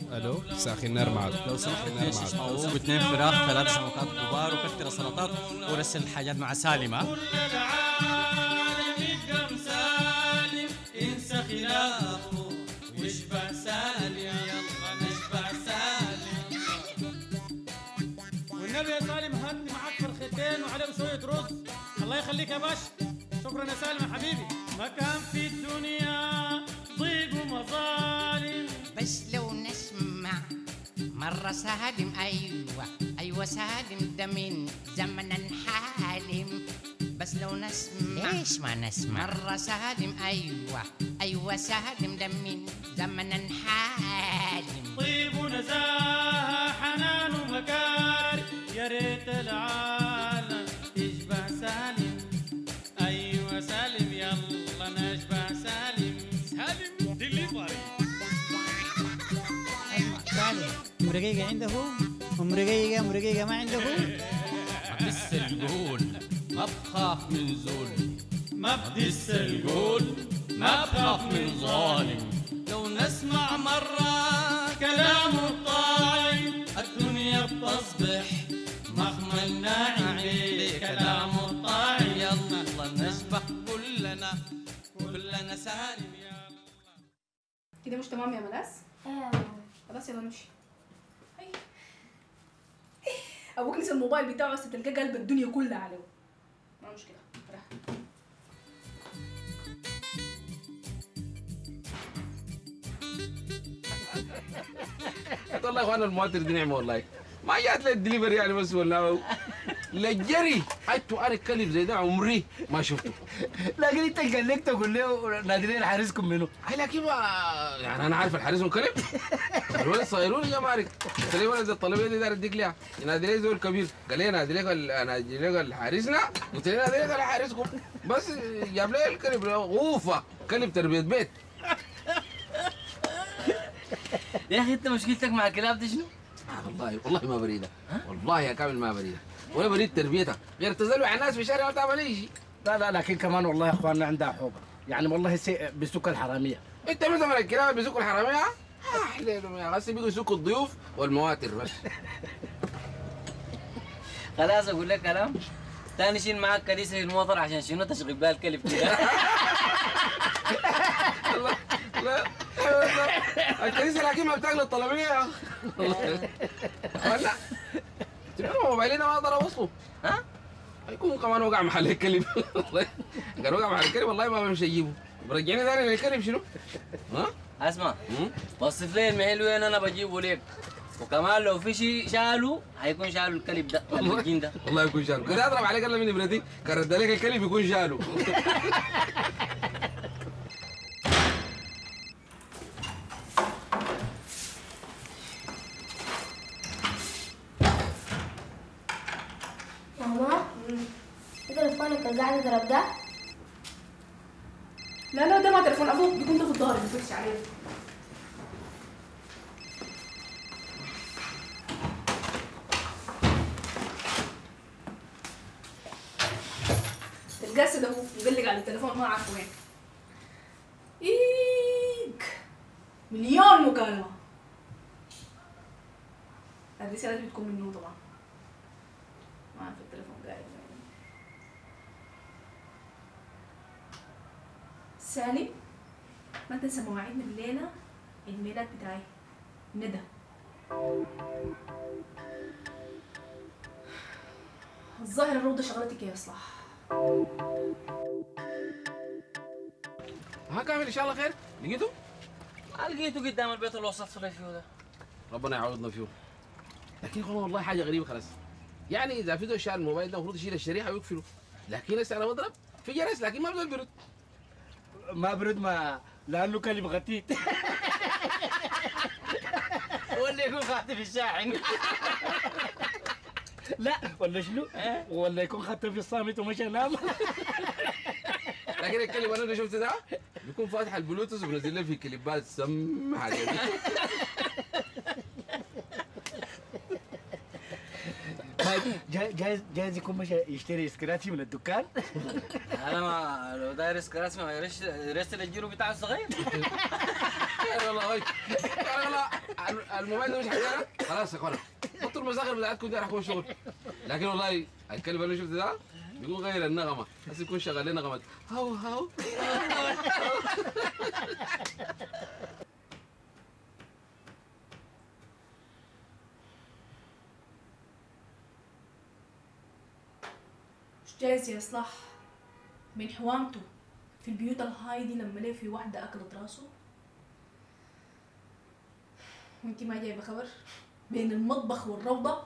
الو ساخي النار معك لو سمحت اثنين شيش طاووق اثنين فراخ ثلاث سمكات كبار وكثر سلطات ورسل الحاجات مع سالم ها العالم يقدر سالم انسى خلافه واشبع سالم يلا نشبع سالم والنبي يا سالم هات معاك فرختين وعليهم شوية رز الله يخليك يا باشا شكرا يا سالم يا حبيبي ما كان في الدنيا ضيق ومظالم بس لو نسمع مرة سالم أيوة أيوة سالم ده من زمن حالم بس لو نسمع ليش ما نسمع مرة سالم أيوة أيوة سالم ده من زمن حالم طيب ونزاهة حنان ومكارم يا ريت العالم يشبع سالم أيوة سالم يلا نشبع سالم سالم ديليفري سالم ام رقيقة عنده ام رقيقة ام رقيقة ما عنده بس القول ما بخاف من زول ما بدي السلقول ما بخاف من ظالم لو نسمع مرة كلام الطاعم الدنيا بتصبح مخمل ناعم كلام الطاعم يلا نشبح كلنا كلنا سالم يلا كده مش تمام يا ملاس ايوه خلاص يلا نمشي هاي. ابوك نسى الموبايل بتاعه بس تلقاه قلب الدنيا كلها عليه ما مشكله راح. والله يا اخوان المواتر دي نعمه والله ما جات لي الدليفري يعني بس ولا للجري حتى انا كلب زي ده عمري ما شفته لكن انت قال تقول له نادرين حارسكم منه هاي لكن ما يعني انا عارف الحارس من كلب الولد صغيرون يا مالك قلت لي ولد الطلبيه دي دار اديك ليها نادي لي زول كبير قال لي نادي لك ال- نادي لك الحارسنا قلت له نادي لك الحارسكم بس جاب لي الكلب غوفه كلب تربيه بيت يا اخي انت مشكلتك مع الكلاب دي شنو؟ آه والله والله ما بريده والله يا كامل ما بريده ولا بريد تربيتها غير تزلوا على الناس في الشارع ما تعمل اي شيء لا لا لكن كمان والله يا اخواننا عندها حوبه يعني والله سي بيسوق الحراميه انت مثل من الكلاب اللي بيسوقوا الحراميه آه حليلهم يا غسي بيجوا يسوقوا الضيوف والمواتر بس خلاص اقول لك كلام تاني شيل معاك كريسه في المطر عشان شنو تشغل بها الكلب كده لا الكنيسه لكن ما بتاكل الطلبيه ولا تبقى موبايلنا ما اقدر اوصله ها؟ هيكون كمان وقع محل الكلب والله قال وقع محل الكلب والله ما بمشي اجيبه برجعني ثاني للكلب شنو؟ ها؟ اسمع مم؟ وصف لي المحل وين انا بجيبه ليك وكمان لو في شيء شالوا هيكون شالوا الكلب ده البجين ده والله يكون شالو كده اضرب عليك الا من ابنتي كان رد عليك الكلب يكون شالو ماما تقدر تليفونك قاعد تضرب ده لا لا ده ما تليفون ابوك بيكون ده في الظهر ما تفتش عليه الجسد اهو مقلق على التليفون ما عارفه وين ايك مليون مكالمة الرسالة دي بتكون منه طبعا ما عارف التليفون قاعد وين سالم ما تنسى مواعيدنا الليلة عيد الميلاد بتاعي ندى الظاهر الروضة شغلتك يا إصلاح ها كامل ان شاء الله خير لقيته؟ لقيته قدام البيت اللي وصفت لي فيه ده ربنا يعوضنا فيه لكن والله والله حاجه غريبه خلاص يعني اذا في دول شال الموبايل ده المفروض يشيل الشريحه ويقفله لكن هسه انا بضرب في جرس لكن ما بدل برد ما برد ما لانه كلب غتيت ولا يكون خاطف الشاحن لا ولا شنو؟ ولا يكون خاطف في الصامت ومشى نام لكن الكلب انا اللي شفته ده بيكون فاتح البلوتوث وبنزل له في كليبات سم حاجه دي. جاي- جايز جايز يكون مشى يشتري سكراتشي من الدكان انا ما لو داير سكراتشي ما يرسل الجيرو بتاعه الصغير خير والله هاي خير والله الموبايل ده مش حاجه خلاص يا اخوانا حطوا المساخر بتاعتكم دي راح يكون شغل لكن والله الكلب اللي شفت ده بيكون غير النغمه بس يكون شغال نغمه هاو هاو مش جايز يا صلاح من حوامته في البيوت الهاي دي لما ليه في واحدة أكلت راسه وانتي ما جايبة خبر بين المطبخ والروضة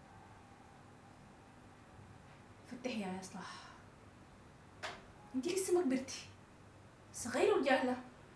فتحي يا صلاح انتي لسه ما كبرتي صغيرة وجاهلة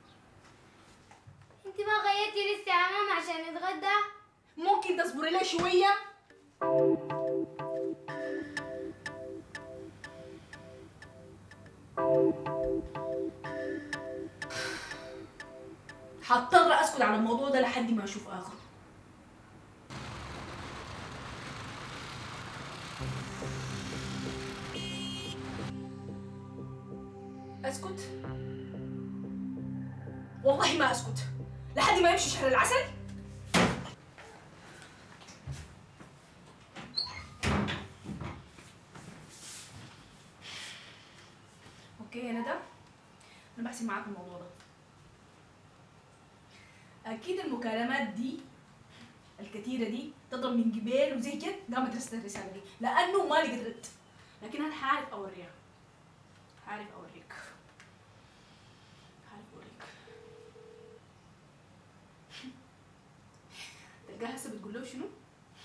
انت ما غيرتي لسه يا ماما عشان نتغدى ممكن تصبري لي شوية هضطر اسكت على الموضوع ده لحد ما اشوف اخره اسكت والله ما اسكت لحد ما يمشي شهر العسل اوكي يا ندى انا بحسب معاك الموضوع ده اكيد المكالمات دي الكثيره دي تضرب من جبال وزي كده قامت رسلت الرساله دي لانه ما لقيت رد لكن انا حعرف اوريها حعرف اوريك حعرف اوريك تلقاها هسه بتقول له شنو؟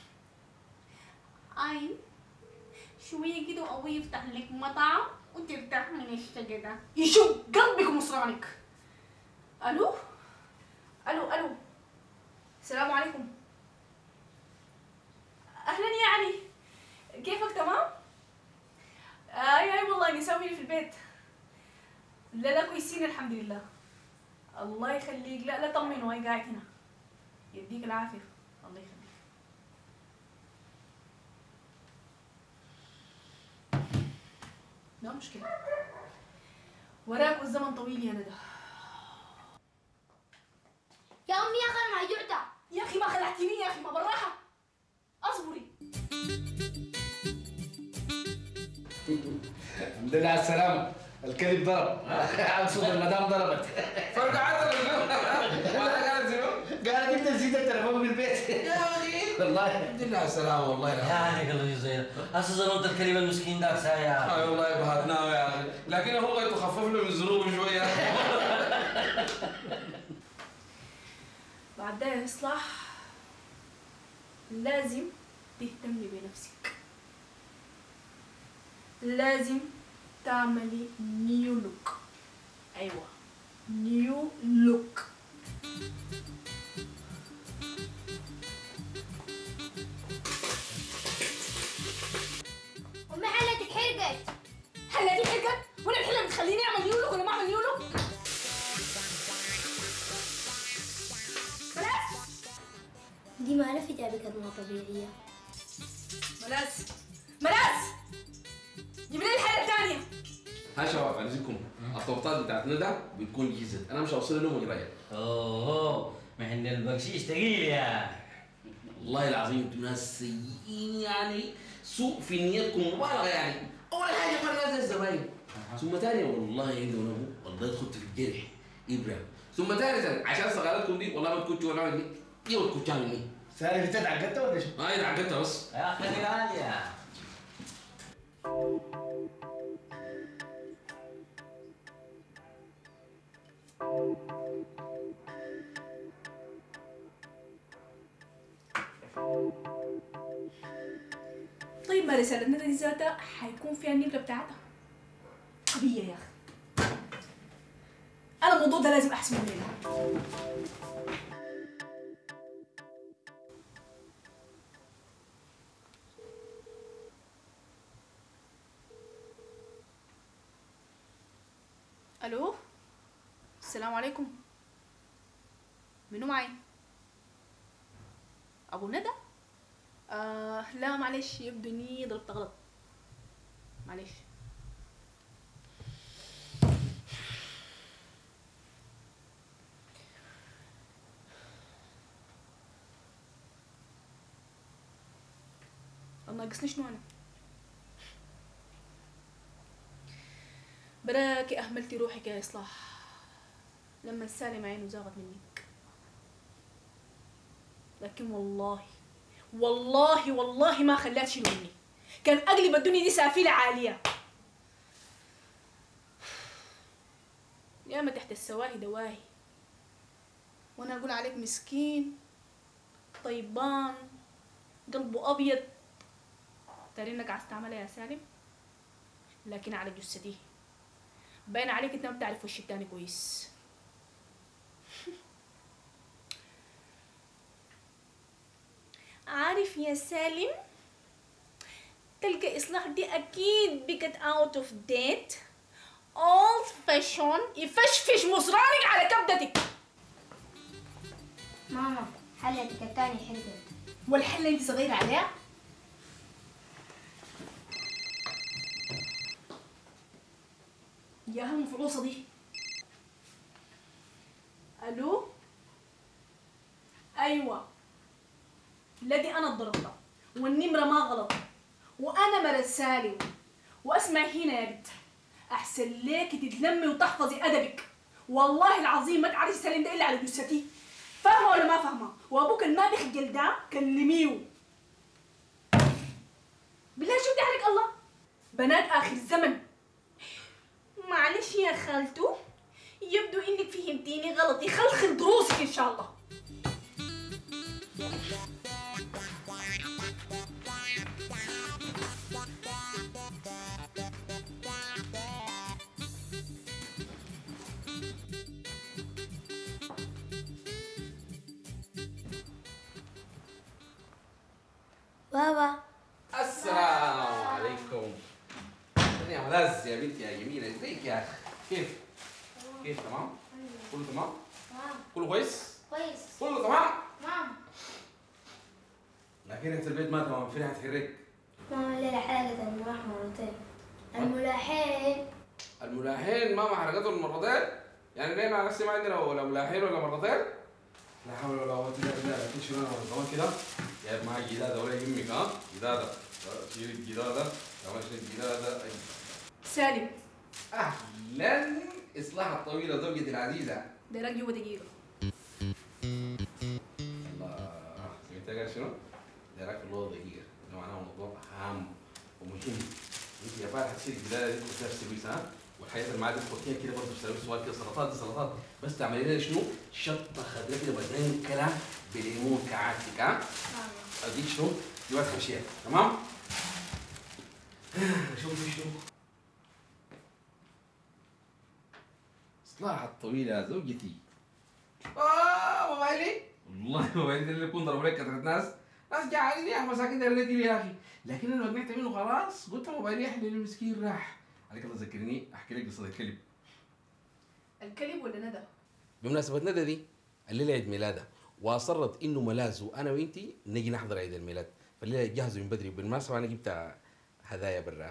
اي شوية كده وأبوي يفتح لك مطعم وترتاح من الشقة ده يشق قلبك ومصرانك ألو ألو ألو السلام عليكم أهلا يا علي كيفك تمام؟ آي آي والله نساوي في البيت لا لا كويسين الحمد لله الله يخليك لا لا طمنوا هاي قاعد هنا يديك العافية الله يخليك لا مشكلة وراك والزمن طويل يا ندى يا امي يا اخي انا ما جعت يا أخي ما خلعتيني يا أخي ما بالراحة اصبري الحمد لله على السلامة الكذب ضرب اقصد المدام ضربت فرق عدد ولا قاعد زيرو قالت انت نسيت التليفون في البيت يا اخي والله الحمد لله على السلامه والله يا لا عليك الله يجزيه اساسا ظننت الكريم المسكين داك سايا اي والله بهتناه يا اخي لكن هو يتخفف له من ذنوبه شويه بعد ده يا إصلاح لازم تهتمي بنفسك لازم تعملي نيو لوك أيوة نيو لوك امي حلتك حرقت هلا دي حرقت وانا الحين بتخليني اعمل نيو لوك ولا ما اعمل نيو لوك ملاس دي ما عرفت جابك كلمة طبيعية ملاس ملاس جيب لي الحلقة الثانية ها شباب عايزكم الطبطات بتاعت ندى بتكون جهزت انا مش هوصل لهم وجرايه اوه محن البكشيش تقيل يا والله العظيم انتم ناس سيئين يعني سوء في نيتكم مبالغه يعني اول حاجه قررنا زي الزباين ثم ثانيا والله عندنا هو والله دخلت في الجرح ابره ثم ثالثا عشان صغارتكم دي والله ما تكونوا ولا مني دي ولا تكونوا مني سالي انت تعقدت ولا شو؟ ما هي عقدتها بس يا اخي غالية طيب ما رسالتنا دي ذاتها حيكون فيها النبلة بتاعتها غبية يا أخي أنا الموضوع ده لازم أحسمه الليلة ألو السلام عليكم منو معي؟ أبو ندى؟ آه لا معلش يبدو اني ضربت غلط معلش ناقصني شنو انا براكي اهملتي روحك يا اصلاح لما سالم عينه زاغت منك لكن والله والله والله ما خلات شيء مني كان اقلب الدنيا دي سافلة عالية يا ما تحت السواهي دواهي وانا اقول عليك مسكين طيبان قلبه ابيض ترى انك عايز تعملها يا سالم لكن على جثتي باين عليك انت ما بتعرف وش التاني كويس عارف يا سالم تلقى إصلاح دي أكيد بقت out of date old fashion يفشفش مصرانك على كبدتك ماما حلتك التاني حرقت والحلة انت صغيرة عليها يا هم الفلوسة دي الو ايوه لا دي انا ضربتها والنمرة ما غلط وانا مرة سالم واسمع هنا يا بنت احسن ليك تتلمي وتحفظي ادبك والله العظيم ما تعرفي سالم ده الا على جثتي فاهمه ولا ما فاهمه وابوك اللي ما بيخجل ده كلميه بالله شو بدي عليك الله بنات اخر الزمن معلش يا خالته يبدو انك فهمتيني غلط يخلخل دروسك ان شاء الله بابا السلام عليكم يا ملاز يا بنتي يا جميلة ازيك يا اخي كيف؟ كيف تمام؟ كله تمام؟ مام كله كويس؟ كويس كله تمام؟ مام لكن انت البيت ما تمام في ناحية الريق ماما الليلة حلقت الملاح مرتين الملاحين الملاحين ماما حرقته المرتين يعني ليه مع نفسي ما عندنا ولا ملاحين ولا مرتين لا حول ولا قوة الا بالله لكن شنو انا زمان كده جايب معي جدادة ولا يهمك ها جدادة شيل الجدادة كمان شيل الجدادة سالم اهلا اصلاح الطويلة زوجتي العزيزة دايرك جوا دقيقة الله سمعت قال شنو؟ دراك في الله دقيقة ده معناه موضوع هام ومهم انت يا فارح تصير البداية دي تخش سيرفيس ها والحياة اللي معاك تحطيها كده برضه في سيرفيس سؤال كده سلطات دي سلطات بس تعملي لنا شنو؟ شطة خضراء كده بدنكرة بليمون كعادتك ها؟ اديك شنو؟ دي واحد خمسية تمام؟ شوف في شنو؟ اصلاح الطويلة زوجتي اه موبايلي والله موبايلي ده اللي يكون ضرب لك كثرة ناس ناس جعانين يا اخي مساكين دايرين ياكلوا يا اخي لكن انا مقنعت منه خلاص قلت موبايلي يحلى المسكين راح عليك الله ذكرني احكي لك قصه الكلب الكلب ولا ندى؟ بمناسبة ندى دي الليلة عيد ميلادها واصرت انه ملاز وانا وانتي نجي نحضر عيد الميلاد فالليلة جهزوا من بدري بالمناسبة انا جبت هدايا برا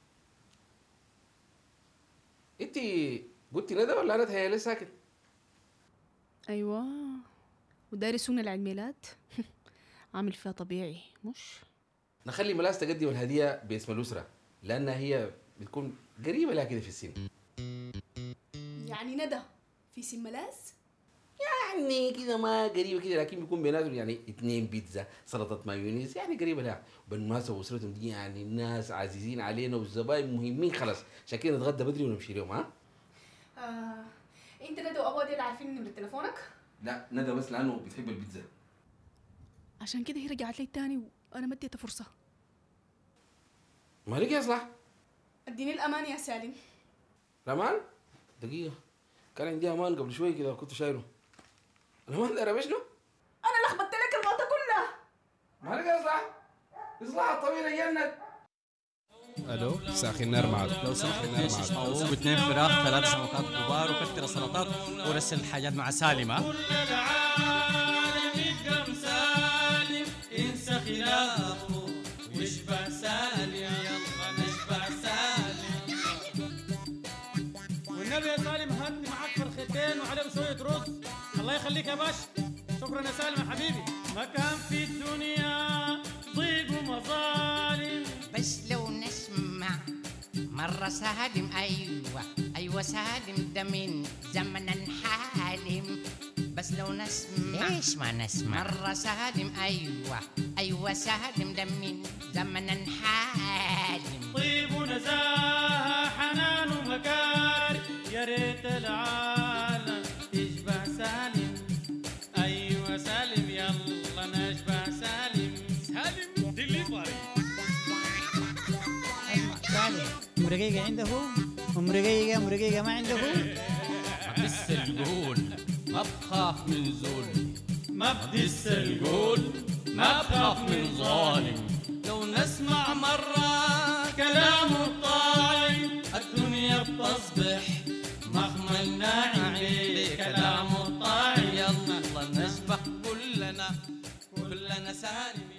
انت قلتي ندى ولا انا تهيألي ساكت؟ ايوه وداري سنة العيد ميلاد عامل فيها طبيعي مش نخلي ملاز تقدم الهدية باسم الأسرة لأنها هي بتكون قريبة لها كده في السن يعني ندى في سن ملاس يعني كده ما قريبة كده لكن بيكون بيناتهم يعني اتنين بيتزا سلطة مايونيز يعني قريبة لها بالمناسبة أسرتهم دي يعني ناس عزيزين علينا والزباين مهمين خلاص عشان كده نتغدى بدري ونمشي لهم ها آه. انت ندى وابوها دي اللي عارفين نمرة تليفونك لا ندى بس لأنه بتحب البيتزا عشان كده هي رجعت لي تاني وانا ما اديتها فرصة مالك يا صلاح اديني الامان يا سالم الأمان دقيقة كان عندي أمان قبل شوي كده كنت شايله الأمان ده رمشنه انا لخبطت لك الغلطة كلها مالك يا صلاح إصلاح الطويلة يجنن الو ساخي النار معك لو سمحت في شيش طاووق واثنين فراخ ثلاث سمكات كبار وكثر سلطات ورسل الحاجات مع سالم ها العالم يبقى مسالم انسى خلافه واشبع سالم يلا نشبع سالم والنبي يا سالم هات معاك فرختين وعليهم شوية رز الله يخليك يا باشا شكرا يا سالم يا حبيبي ما كان في الدنيا ضيق ومظالم مرة سالم أيوة أيوة سالم ده من زمن حالم بس لو نسمع ليش ما نسمع مرة سالم أيوة أيوة سالم ده من زمن حالم طيب ونزاهة حنان ومكارم يا ريت العالم يشبع سالم أيوة سالم يلا نشبع سالم سالم ديليفري سالم ام رقيقة عنده ام رقيقة ام رقيقة ما عنده بس القول ما بخاف من زول ما بدس القول ما بخاف من ظالم لو نسمع مرة كلام الطايم الدنيا بتصبح مخمل ناعم كلام الطايم يلا نشبه كلنا كلنا سالم